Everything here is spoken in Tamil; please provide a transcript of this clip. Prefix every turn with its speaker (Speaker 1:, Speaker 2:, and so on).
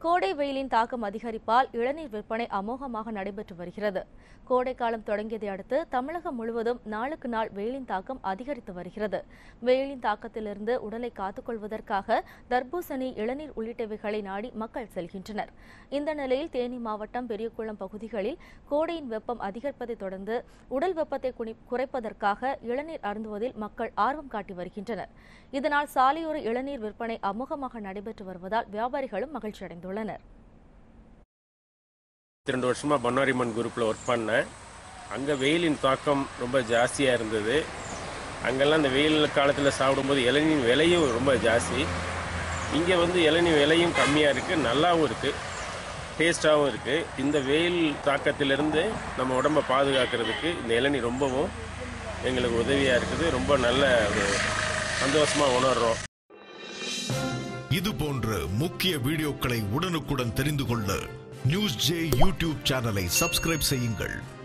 Speaker 1: கோடை வெயிலின் தாக்கம் அதிகரிப்பால் இளநீர் விற்பனை அமோகமாக நடைபெற்று வருகிறது கோடை காலம் தொடங்கியதை அடுத்து தமிழகம் முழுவதும் நாளுக்கு நாள் வெயிலின் தாக்கம் அதிகரித்து வருகிறது வெயிலின் தாக்கத்திலிருந்து உடலை காத்துக்கொள்வதற்காக தர்பூசணி இளநீர் உள்ளிட்டவைகளை நாடி மக்கள் செல்கின்றனர் இந்த நிலையில் தேனி மாவட்டம் பெரியகுளம் பகுதிகளில் கோடையின் வெப்பம் அதிகரிப்பதை தொடர்ந்து உடல் வெப்பத்தை குனி- குறைப்பதற்காக இளநீர் அருந்துவதில் மக்கள் ஆர்வம் காட்டி வருகின்றனர் இதனால் சாலையோர இளநீர் விற்பனை அமோகமாக நடைபெற்று வருவதால் வியாபாரிகளும் மகிழ்ச்சி அடைந்துள்ளனர்
Speaker 2: ரெண்டு வருஷமாக பன்னாரிமன் குரூப்பில் ஒர்க் பண்ணேன் அங்கே வெயிலின் தாக்கம் ரொம்ப ஜாஸ்தியாக இருந்தது அங்கெல்லாம் அந்த வெயில் காலத்தில் சாப்பிடும்போது இளநீர் விலையும் ரொம்ப ஜாஸ்தி இங்கே வந்து இளநீர் விலையும் கம்மியாக இருக்குது நல்லாவும் இருக்குது டேஸ்ட்டாகவும் இருக்குது இந்த வெயில் தாக்கத்திலிருந்து நம்ம உடம்பை பாதுகாக்கிறதுக்கு இந்த இளநீர் ரொம்பவும் எங்களுக்கு உதவியாக இருக்குது ரொம்ப நல்ல ஒரு சந்தோஷமாக உணர்கிறோம்
Speaker 3: இது போன்ற முக்கிய வீடியோக்களை உடனுக்குடன் தெரிந்து கொள்ள நியூஸ் ஜே யூடியூப் சேனலை சப்ஸ்கிரைப் செய்யுங்கள்